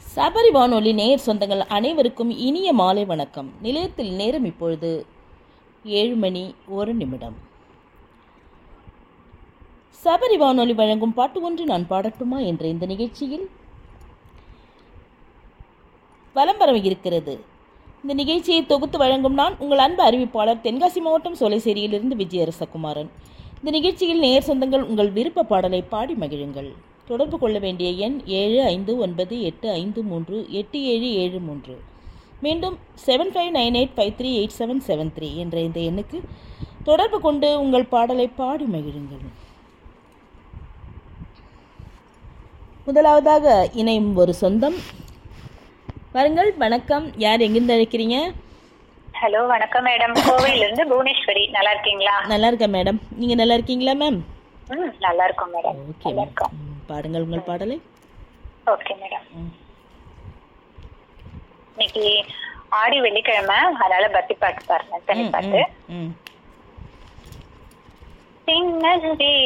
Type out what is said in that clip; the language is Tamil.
சபரி வானொலி நேர் சொந்தங்கள் அனைவருக்கும் இனிய மாலை வணக்கம் நிலையத்தில் நேரம் இப்பொழுது ஏழு மணி ஒரு நிமிடம் சபரி வானொலி வழங்கும் பாட்டு ஒன்று நான் பாடட்டுமா என்ற இந்த நிகழ்ச்சியில் வலம் வர இருக்கிறது இந்த நிகழ்ச்சியை தொகுத்து வழங்கும் நான் உங்கள் அன்பு அறிவிப்பாளர் தென்காசி மாவட்டம் சோலைசேரியிலிருந்து விஜயரசகுமாரன் இந்த நிகழ்ச்சியில் நேர் சொந்தங்கள் உங்கள் விருப்ப பாடலை பாடி மகிழுங்கள் தொடர்பு கொள்ள வேண்டிய எண் ஏழு ஐந்து ஒன்பது எட்டு ஐந்து மூன்று எட்டு ஏழு ஏழு மூன்று மீண்டும் seven five nine eight five three eight seven seven three என்ற இந்த எண்ணுக்கு தொடர்பு கொண்டு உங்கள் பாடலை பாடி மகிழுங்கள் முதலாவதாக இணையும் ஒரு சொந்தம் பாருங்கள் வணக்கம் யார் எங்கிருந்து அழைக்கிறீங்க ஹலோ வணக்கம் மேடம் கோவையில இருந்து புவனேஸ்வரி நல்லா இருக்கீங்களா நல்லா இருக்கேன் மேடம் நீங்கள் நல்லா இருக்கீங்களா மேம் ம் நல்லா இருக்கோம் மேடம் ஓகே நல்லா மேம் இருக்கோம் ம், பாடுங்கள் உங்கள் பாடலை ஓகே மேடம் ம். இன்னைக்கு ஆடி வெள்ளிக்கிழமை அதனால பக்தி பாட்டு பாருங்க தனி ம், பாட்டு ம், ம். சின்னஞ்சி